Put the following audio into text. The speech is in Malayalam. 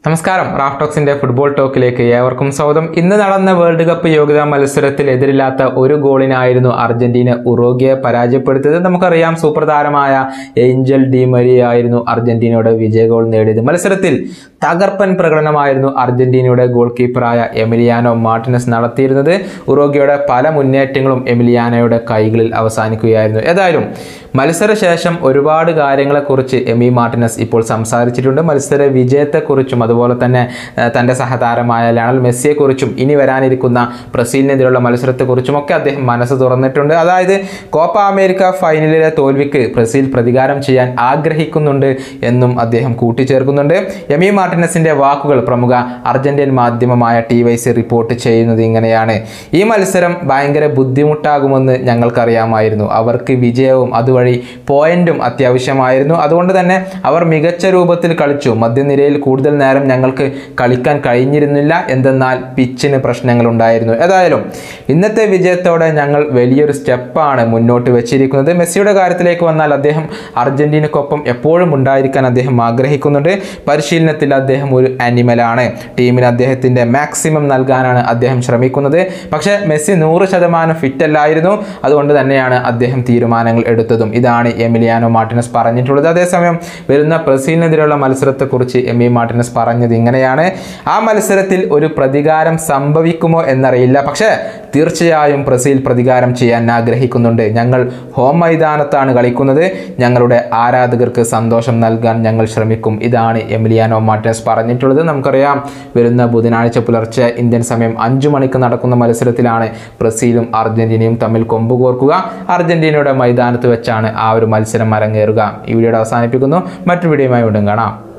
നമസ്കാരം റാഫ്റ്റോക്സിന്റെ ഫുട്ബോൾ ടോക്കിലേക്ക് ഏവർക്കും സ്വാഗതം ഇന്ന് നടന്ന വേൾഡ് കപ്പ് യോഗ്യതാ മത്സരത്തിൽ എതിരില്ലാത്ത ഒരു ഗോളിനായിരുന്നു അർജന്റീന ഉറോഗിയെ പരാജയപ്പെടുത്തിയത് നമുക്കറിയാം സൂപ്പർ താരമായ ഏഞ്ചൽ ഡി മരിയായിരുന്നു അർജന്റീനയുടെ വിജയ ഗോൾ നേടിയത് മത്സരത്തിൽ തകർപ്പൻ പ്രകടനമായിരുന്നു അർജന്റീനയുടെ ഗോൾ കീപ്പറായ എമിലിയാനോ മാർട്ടിനസ് നടത്തിയിരുന്നത് ഉറോഗിയുടെ പല മുന്നേറ്റങ്ങളും എമിലിയാനോയുടെ കൈകളിൽ അവസാനിക്കുകയായിരുന്നു ഏതായാലും മത്സരശേഷം ഒരുപാട് കാര്യങ്ങളെക്കുറിച്ച് എമി മാർട്ടിനസ് ഇപ്പോൾ സംസാരിച്ചിട്ടുണ്ട് മത്സര വിജയത്തെക്കുറിച്ചും അതുപോലെ തന്നെ ആ, തൻ്റെ സഹതാരമായ ലയണൽ മെസ്സിയെക്കുറിച്ചും ഇനി വരാനിരിക്കുന്ന ബ്രസീലിനെതിരെയുള്ള മത്സരത്തെക്കുറിച്ചും ഒക്കെ അദ്ദേഹം മനസ്സ് തുറന്നിട്ടുണ്ട് അതായത് കോപ്പ അമേരിക്ക ഫൈനലിലെ തോൽവിക്ക് ബ്രസീൽ പ്രതികാരം ചെയ്യാൻ ആഗ്രഹിക്കുന്നുണ്ട് എന്നും അദ്ദേഹം കൂട്ടിച്ചേർക്കുന്നുണ്ട് എമി മാർട്ടിനസിൻ്റെ വാക്കുകൾ പ്രമുഖ അർജന്റീൻ മാധ്യമമായ ടി വൈ സി റിപ്പോർട്ട് ചെയ്യുന്നത് ഇങ്ങനെയാണ് ഈ മത്സരം ഭയങ്കര ബുദ്ധിമുട്ടാകുമെന്ന് ഞങ്ങൾക്കറിയാമായിരുന്നു അവർക്ക് വിജയവും അതുവഴി പോയിന്റും അത്യാവശ്യമായിരുന്നു അതുകൊണ്ട് തന്നെ അവർ മികച്ച രൂപത്തിൽ കളിച്ചു മധ്യനിരയിൽ കൂടുതൽ നേരം ഞങ്ങൾക്ക് കളിക്കാൻ കഴിഞ്ഞിരുന്നില്ല എന്തെന്നാൽ പിച്ചിന് പ്രശ്നങ്ങളുണ്ടായിരുന്നു ഏതായാലും ഇന്നത്തെ വിജയത്തോടെ ഞങ്ങൾ വലിയൊരു സ്റ്റെപ്പാണ് മുന്നോട്ട് വെച്ചിരിക്കുന്നത് മെസ്സിയുടെ കാര്യത്തിലേക്ക് വന്നാൽ അദ്ദേഹം അർജന്റീനക്കൊപ്പം എപ്പോഴും ഉണ്ടായിരിക്കാൻ അദ്ദേഹം ആഗ്രഹിക്കുന്നുണ്ട് പരിശീലനത്തിൽ അദ്ദേഹം ഒരു അനിമലാണ് ടീമിന് അദ്ദേഹത്തിൻ്റെ മാക്സിമം നൽകാനാണ് അദ്ദേഹം ശ്രമിക്കുന്നത് പക്ഷേ മെസ്സി നൂറ് ശതമാനം ഫിറ്റ് അല്ലായിരുന്നു അതുകൊണ്ട് തന്നെയാണ് അദ്ദേഹം തീരുമാനങ്ങൾ എടുത്തതും ഇതാണ് എമിലിയാനോ മാർട്ടിനസ് പറഞ്ഞിട്ടുള്ളത് അതേസമയം വരുന്ന ബ്രസീലിനെതിരെയുള്ള മത്സരത്തെക്കുറിച്ച് എമി മാർട്ടിനസ് പറഞ്ഞത് ഇങ്ങനെയാണ് ആ മത്സരത്തിൽ ഒരു പ്രതികാരം സംഭവിക്കുമോ എന്നറിയില്ല പക്ഷേ തീർച്ചയായും ബ്രസീൽ പ്രതികാരം ചെയ്യാൻ ആഗ്രഹിക്കുന്നുണ്ട് ഞങ്ങൾ ഹോം മൈതാനത്താണ് കളിക്കുന്നത് ഞങ്ങളുടെ ആരാധകർക്ക് സന്തോഷം നൽകാൻ ഞങ്ങൾ ശ്രമിക്കും ഇതാണ് എമിലിയാനോ മാർട്ടിനസ് പറഞ്ഞിട്ടുള്ളത് നമുക്കറിയാം വരുന്ന ബുധനാഴ്ച പുലർച്ചെ ഇന്ത്യൻ സമയം അഞ്ചു മണിക്ക് നടക്കുന്ന മത്സരത്തിലാണ് ബ്രസീലും അർജന്റീനയും തമ്മിൽ കൊമ്പ് കോർക്കുക അർജന്റീനയുടെ മൈതാനത്ത് വെച്ചാണ് ആ ഒരു മത്സരം അരങ്ങേറുക ഈ വീഡിയോയുടെ അവസാനിപ്പിക്കുന്നു മറ്റു വീഡിയോയുമായി വീണ്ടും കാണാം